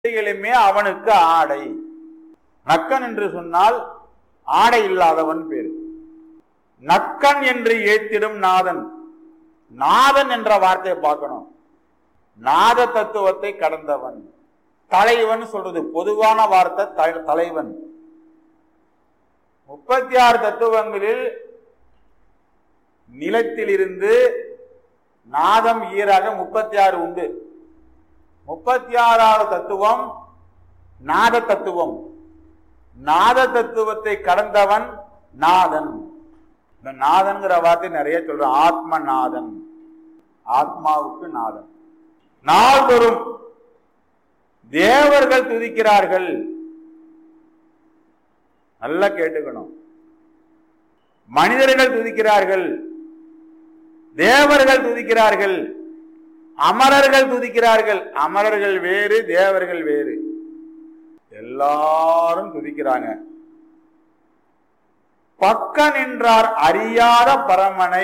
இவைகளுமே அவனுக்கு ஆடை நக்கன் என்று சொன்னால் ஆடை இல்லாதவன் பேர் நக்கன் என்று ஏத்திடும் நாதன் நாதன் என்ற வார்த்தையை பார்க்கணும் நாத தத்துவத்தை கடந்தவன் தலைவன் சொல்றது பொதுவான வார்த்தை த- தலைவன் முப்பத்தி ஆறு தத்துவங்களில் நிலத்திலிருந்து நாதம் ஈராக முப்பத்தி ஆறு உண்டு முப்பத்தி ஆறாவது தத்துவம் நாத தத்துவம் நாத தத்துவத்தை கடந்தவன் நாதன் இந்த நாதன்கிற வார்த்தை நிறைய சொல்றோம் ஆத்ம நாதன் ஆத்மாவுக்கு நாதன் நாள்தோறும் தேவர்கள் துதிக்கிறார்கள் நல்லா கேட்டுக்கணும் மனிதர்கள் துதிக்கிறார்கள் தேவர்கள் துதிக்கிறார்கள் அமரர்கள் துதிக்கிறார்கள் அமரர்கள் வேறு தேவர்கள் வேறு எல்லாரும் துதிக்கிறாங்க பக்க நின்றார் அறியாத பரமனை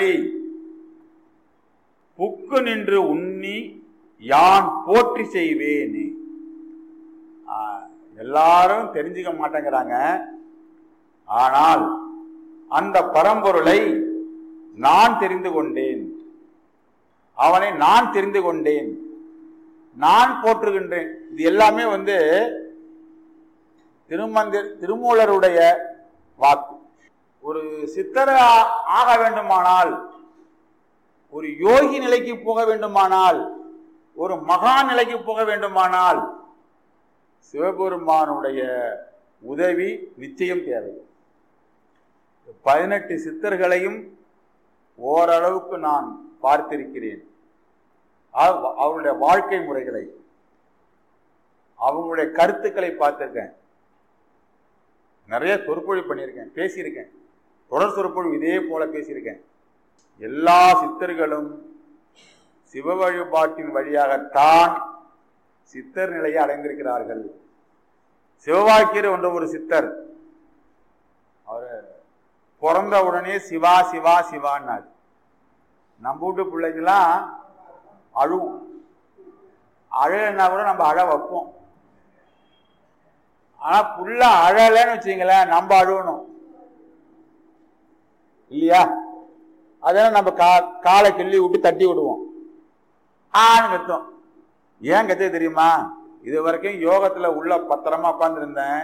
புக்கு நின்று உண்ணி யான் போற்றி செய்வேனே ஆ, எல்லாரும் தெரிஞ்சுக்க மாட்டேங்கிறாங்க ஆனால் அந்த பரம்பொருளை நான் தெரிந்து கொண்டேன் அவனை நான் தெரிந்து கொண்டேன் நான் போற்றுகின்றேன் இது எல்லாமே வந்து திருமந்திர் திருமூலருடைய வாக்கு ஒரு சித்தர ஆக வேண்டுமானால் ஒரு யோகி நிலைக்கு போக வேண்டுமானால் ஒரு மகா நிலைக்கு போக வேண்டுமானால் சிவபெருமானுடைய உதவி நிச்சயம் தேவை பதினெட்டு சித்தர்களையும் ஓரளவுக்கு நான் பார்த்திருக்கிறேன் அவ- அவருடைய வாழ்க்கை முறைகளை அவங்களுடைய கருத்துக்களை பார்த்திருக்கேன் நிறைய சொற்பொழிவு பண்ணியிருக்கேன் பேசியிருக்கேன் தொடர் சொற்பொழிவு இதே போல பேசியிருக்கேன் எல்லா சித்தர்களும் சிவ வழிபாட்டின் வழியாகத்தான் சித்தர் நிலையை அடைந்திருக்கிறார்கள் சிவவாக்கியர் என்ற ஒரு சித்தர் அவர் பிறந்த உடனே சிவா சிவா சிவான்னார் நம்ம வீட்டு பிள்ளைங்களாம் அழுவும் அழலைன்னா கூட நம்ம அழ வைப்போம் ஆனா புள்ள அழலைன்னு வச்சுங்களேன் நம்ம அழுவணும் இல்லையா அதெல்லாம் நம்ம கா காலை கிள்ளி விட்டு தட்டி விடுவோம் ஆன்னு கத்தும் ஏன் கத்து தெரியுமா இது வரைக்கும் யோகத்துல உள்ள பத்திரமா உட்கார்ந்துருந்தேன்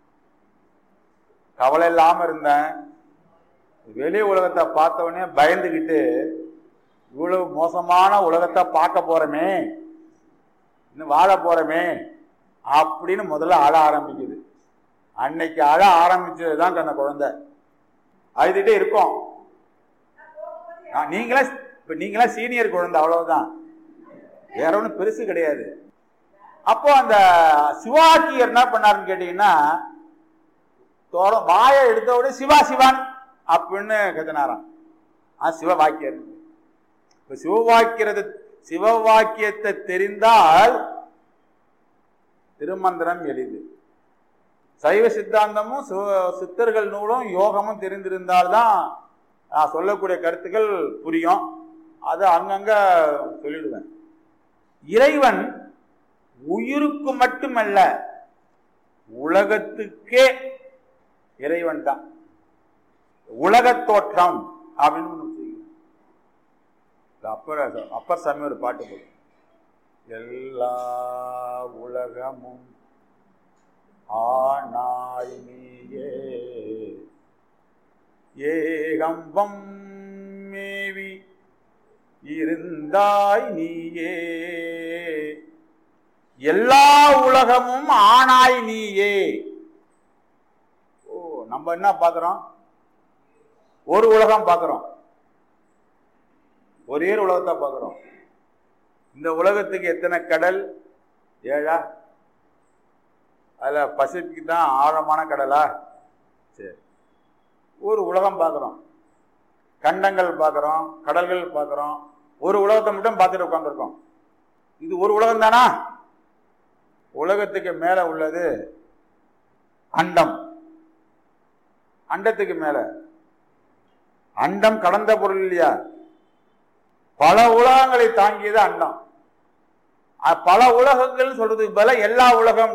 கவலை இல்லாம இருந்தேன் வெளி உலகத்தை பார்த்த உடனே பயந்துகிட்டு இவ்வளவு மோசமான உலகத்தை பார்க்க போறோமே இன்னும் வாழ போறோமே அப்படின்னு முதல்ல அழ ஆரம்பிக்குது அன்னைக்கு அழ ஆரம்பிச்சது தான் அந்த குழந்தை அழுதுகிட்டே இருக்கும் நான் நீங்களா இப்ப நீங்களா சீனியர் குழந்தை அவ்வளவுதான் வேற ஒன்றும் பெருசு கிடையாது அப்போ அந்த சிவாக்கியர் என்ன பண்ணாருன்னு கேட்டீங்கன்னா தோற வாயை எடுத்த உடனே சிவா சிவான் அப்படின்னு கத்தினாராம் ஆ சிவவாக்கியர் இப்ப சிவவாக்கியது சிவவாக்கியத்தை தெரிந்தால் திருமந்திரம் எளிது சைவ சித்தாந்தமும் சிவ- சித்தர்கள் நூலும் யோகமும் தெரிந்திருந்தால்தான் நான் சொல்லக்கூடிய கருத்துக்கள் புரியும் அதை அங்கங்க சொல்லிடுவேன் இறைவன் உயிருக்கு மட்டுமல்ல உலகத்துக்கே இறைவன் தான் உலகத் தோற்றம் அப்படின்னு ஒண்ணு வச்சுக்கோங்க. இந்த அப்பர் அப்பர் சாமி ஒரு பாட்டு போடும் எல்லா உலகமும் ஆனாய் நீயே ஏகம்பம் மேவி இருந்தாய் நீயே எல்லா உலகமும் ஆனாய் நீயே ஓ நம்ம என்ன பார்க்கிறோம் ஒரு உலகம் பார்க்கிறோம் ஒரே ஒரு உலகத்தை பார்க்கிறோம் இந்த உலகத்துக்கு எத்தனை கடல் ஏழா அதில் பசிபிக் தான் ஆழமான கடலா சரி ஒரு உலகம் பார்க்குறோம் கண்டங்கள் பார்க்குறோம் கடல்கள் பார்க்குறோம் ஒரு உலகத்தை மட்டும் பார்த்துட்டு உட்காந்துருக்கோம் இது ஒரு உலகம் தானா உலகத்துக்கு மேலே உள்ளது அண்டம் அண்டத்துக்கு மேலே அண்டம் கடந்த பொருள் இல்லையா பல உலகங்களை தாங்கியது அண்டம் அஹ் பல உலகங்கள் சொல்றதுக்கு பதிலா எல்லா உலகம்